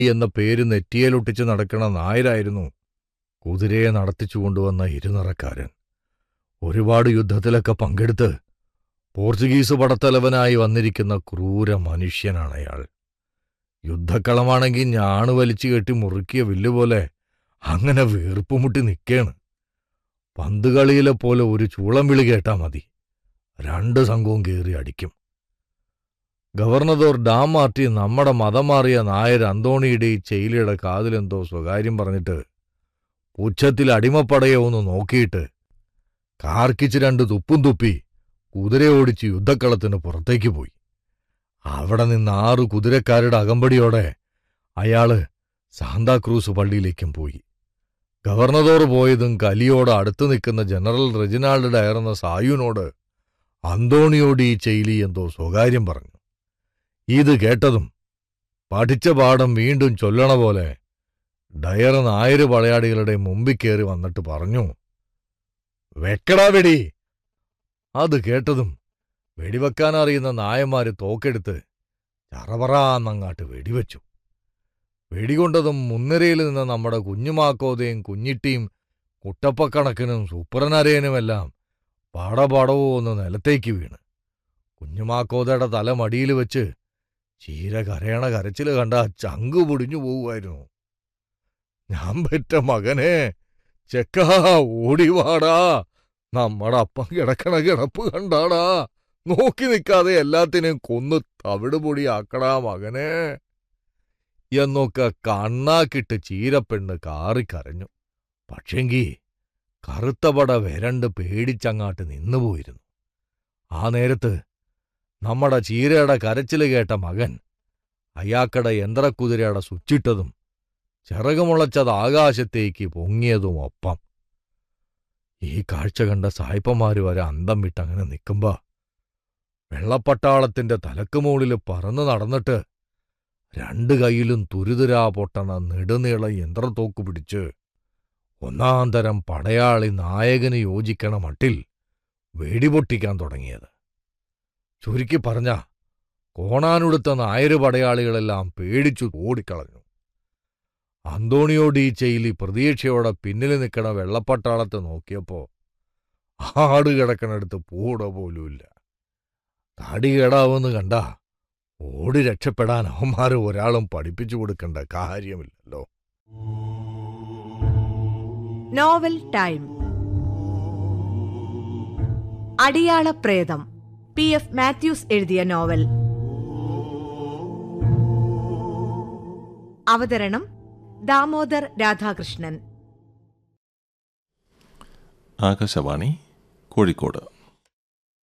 എന്ന പേര് നെറ്റിയേലൊട്ടിച്ച് നടക്കണ നായരായിരുന്നു കുതിരയെ നടത്തിച്ചു കൊണ്ടുവന്ന ഇരുനിറക്കാരൻ ഒരുപാട് യുദ്ധത്തിലൊക്കെ പങ്കെടുത്ത് പോർച്ചുഗീസ് പടത്തലവനായി വന്നിരിക്കുന്ന ക്രൂര മനുഷ്യനാണ് അയാൾ യുദ്ധക്കളമാണെങ്കിൽ ഞാണ് വലിച്ചു കെട്ടി മുറുക്കിയ വില്ലുപോലെ അങ്ങനെ വീർപ്പുമുട്ടി നിൽക്കേണ് പന്തുകളിയിലെ പോലെ ഒരു ചൂളം വിളി കേട്ടാ മതി രണ്ട് സംഘവും കയറി അടിക്കും ഗവർണദോർ ഡാം മാർട്ടി നമ്മുടെ മതം മാറിയ നായർ അന്തോണിയുടെ ഈ ചെയിലിയുടെ കാതിലെന്തോ സ്വകാര്യം പറഞ്ഞിട്ട് ഉച്ചത്തിൽ അടിമപ്പടയെ ഒന്ന് നോക്കിയിട്ട് കാർക്കിച്ച് രണ്ട് തുപ്പും തുപ്പി കുതിര ഓടിച്ച് യുദ്ധക്കളത്തിന് പുറത്തേക്ക് പോയി അവിടെ നിന്ന് ആറ് കുതിരക്കാരുടെ അകമ്പടിയോടെ അയാള് സാന്താക്രൂസ് പള്ളിയിലേക്കും പോയി ഗവർണദോർ പോയതും കലിയോട് അടുത്തു നിൽക്കുന്ന ജനറൽ റെജിനാൾഡ് ഡയർന്ന സായുനോട് അന്തോണിയോട് ഈ ചെയ്ലി എന്തോ സ്വകാര്യം പറഞ്ഞു ഇത് കേട്ടതും പഠിച്ച പാഠം വീണ്ടും ചൊല്ലണ പോലെ ഡയർ നായര് പടയാളികളുടെ മുമ്പിൽ കയറി വന്നിട്ട് പറഞ്ഞു വെക്കടാ വെടി അത് കേട്ടതും വെടിവെക്കാനറിയുന്ന നായന്മാര് തോക്കെടുത്ത് ചറപറാന്നങ്ങാട്ട് വെടിവെച്ചു വെടികൊണ്ടതും മുൻനിരയിൽ നിന്ന് നമ്മുടെ കുഞ്ഞുമാക്കോതയും കുഞ്ഞിട്ടിയും കുട്ടപ്പക്കണക്കിനും സൂപ്പറനരയനുമെല്ലാം പാടപാടവോ ഒന്ന് നിലത്തേക്ക് വീണ് കുഞ്ഞുമാക്കോതയുടെ തല മടിയിൽ വെച്ച് ചീര കരയണ കരച്ചില് കണ്ട ചങ്കു പൊടിഞ്ഞു പോവുമായിരുന്നു ഞാൻ പെറ്റ മകനെ ചെക്കാ ഓടിവാടാ നമ്മടെ അപ്പം കിടക്കണ കിടപ്പ് കണ്ടാടാ നോക്കി നിൽക്കാതെ എല്ലാത്തിനെയും കൊന്ന് തവിട് പൊടിയാക്കടാ മകനെ എന്നൊക്കെ കണ്ണാക്കിട്ട് ചീരപ്പെണ്ണ് കാറിക്കരഞ്ഞു പക്ഷെങ്കി കറുത്തപട വരണ്ട് പേടിച്ചങ്ങാട്ട് നിന്നുപോയിരുന്നു ആ നേരത്ത് നമ്മുടെ ചീരയുടെ കരച്ചില് കേട്ട മകൻ അയാക്കടെ യന്ത്രക്കുതിരയുടെ സുച്ചിട്ടതും ചിറകുമുളച്ചത് ആകാശത്തേക്ക് പൊങ്ങിയതും ഒപ്പം ഈ കാഴ്ച കണ്ട സായിപ്പന്മാര് വരെ അന്തം വിട്ടങ്ങനെ നിൽക്കുമ്പോ വെള്ളപ്പട്ടാളത്തിന്റെ തലക്കുമുകളിൽ പറന്നു നടന്നിട്ട് രണ്ട് കൈയിലും തുരുതുരാ പൊട്ടണ നെടുനീള യന്ത്രത്തോക്ക് പിടിച്ച് ഒന്നാം തരം പടയാളി നായകന് യോജിക്കണ മട്ടിൽ വെടിപൊട്ടിക്കാൻ തുടങ്ങിയത് ചുരുക്കി പറഞ്ഞ കോണാനുടുത്ത നായര് പടയാളികളെല്ലാം പേടിച്ചു ഓടിക്കളഞ്ഞു അന്തോണിയോട് ഈ ചെയ്ലി പ്രതീക്ഷയോടെ പിന്നിൽ നിൽക്കണ വെള്ളപ്പട്ടാളത്തെ നോക്കിയപ്പോ ആട് കിടക്കണടുത്ത് പൂട പോലുമില്ല തടി കേടാവെന്ന് കണ്ട ഓടി രക്ഷപ്പെടാൻ അവന്മാരെ ഒരാളും പഠിപ്പിച്ചു കൊടുക്കേണ്ട കാര്യമില്ലല്ലോ നോവൽ ടൈം അടിയാള പ്രേതം പി എഫ് മാത്യൂസ് എഴുതിയ നോവൽ അവതരണം ദാമോദർ രാധാകൃഷ്ണൻ ആകാശവാണി കോഴിക്കോട്